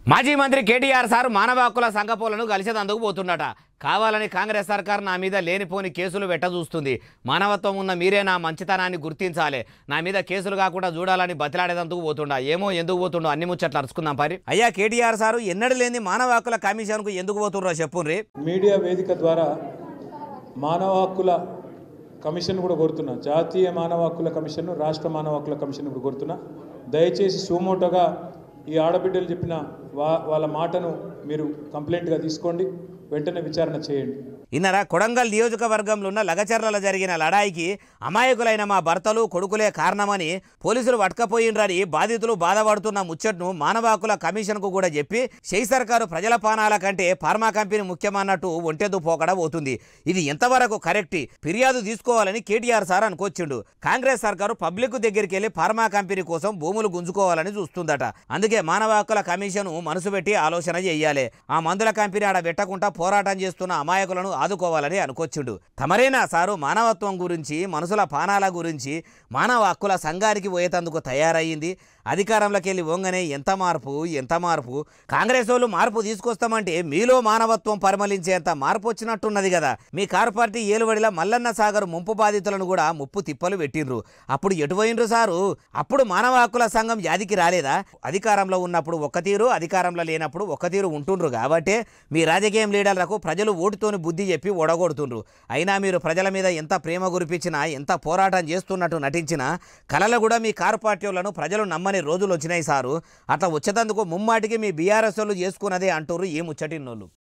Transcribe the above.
మాజీ మంత్రి కేటీఆర్ సార్ మానవ హక్కుల సంఘపోలను కలిసేదందుకు పోతుండట కావాలని కాంగ్రెస్ సర్కార్ నా మీద లేనిపోని కేసులు పెట్టజూస్తుంది మానవత్వం ఉన్న మీరే నా మంచితనాన్ని గుర్తించాలి నా మీద కేసులు కాకుండా చూడాలని బతిలాడేదందుకు పోతుండా ఏమో ఎందుకు పోతుండో అన్ని ముచ్చట్లు అరుచుకుందాం పరి అయ్యా కేటీఆర్ సారు ఎన్నడూ లేని మానవ హక్కుల కమిషన్కు ఎందుకు పోతుండ్రో చెప్పుండ్రి మీడియా వేదిక ద్వారా మానవ హక్కుల కమిషన్ కూడా కోరుతున్నా జాతీయ మానవ హక్కుల కమిషన్ రాష్ట్ర మానవ హక్కుల కమిషన్ కూడా కోరుతున్నా దయచేసి సుమోటోగా ఈ ఆడబిడ్డలు చెప్పిన వా వాళ్ళ మాటను మీరు కంప్లైంట్గా తీసుకోండి వెంటనే విచారణ చేయండి ఇన్నరా కొడంగల్ నియోజకవర్గంలో ఉన్న లగచర్లలో జరిగిన లడాయికి అమాయకులైన మా భర్తలు కొడుకులే కారణమని పోలీసులు పట్టుకపోయిండ్రని బాధితులు బాధపడుతున్న ముచ్చట్ను మానవ హక్కుల కమిషన్కు కూడా చెప్పి షెయి సర్కారు ప్రజల పానాల కంటే ఫార్మా కంపెనీ ముఖ్యమన్నట్టు ఒంటెద్దు పోకడ పోతుంది ఇది ఎంతవరకు కరెక్ట్ ఫిర్యాదు తీసుకోవాలని కేటీఆర్ సార్ అనుకొచ్చిండు కాంగ్రెస్ సర్కారు పబ్లిక్ దగ్గరికి వెళ్ళి ఫార్మా కంపెనీ కోసం భూములు గుంజుకోవాలని చూస్తుందట అందుకే మానవ హక్కుల కమిషన్ మనసు పెట్టి ఆలోచన చేయాలి ఆ మందుల కంపెనీ ఆడ పెట్టకుండా పోరాటం చేస్తున్న అమాయకులను ఆదుకోవాలని అనుకొచ్చిండు తమరేనా సారు మానవత్వం గురించి మనుషుల పానాల గురించి మానవ హక్కుల సంఘానికి పోయేటందుకు తయారయ్యింది అధికారంలోకి వెళ్ళి వంగనే ఎంత మార్పు ఎంత మార్పు కాంగ్రెస్ వాళ్ళు మార్పు తీసుకొస్తామంటే మీలో మానవత్వం పరిమళించేంత మార్పు వచ్చినట్టున్నది కదా మీ కారు పార్టీ ఏలువడిలా మల్లన్న సాగర్ ముంపు బాధితులను కూడా ముప్పు తిప్పలు పెట్టిండ్రు అప్పుడు ఎటు పోయిండ్రు సారు అప్పుడు మానవ హక్కుల సంఘం యాదికి రాలేదా అధికారంలో ఉన్నప్పుడు ఒక తీరు అధికారంలో లేనప్పుడు ఒక తీరు ఉంటుండ్రు కాబట్టే మీ రాజకీయం లీడర్లకు ప్రజలు ఓటుతోని బుద్ధి చెప్పి ఓడగొడుతుండ్రు అయినా మీరు ప్రజల మీద ఎంత ప్రేమ గురిపించినా ఎంత పోరాటం చేస్తున్నట్టు నటించినా కలలు కూడా మీ కారు పార్టీ వాళ్ళను ప్రజలు నమ్మని రోజులు వచ్చినాయి సారు అట్లా వచ్చేటందుకు ముమ్మాటికి మీ బీఆర్ఎస్ వాళ్ళు చేసుకున్నదే అంటారు ఏ ముచ్చటిన్నోళ్ళు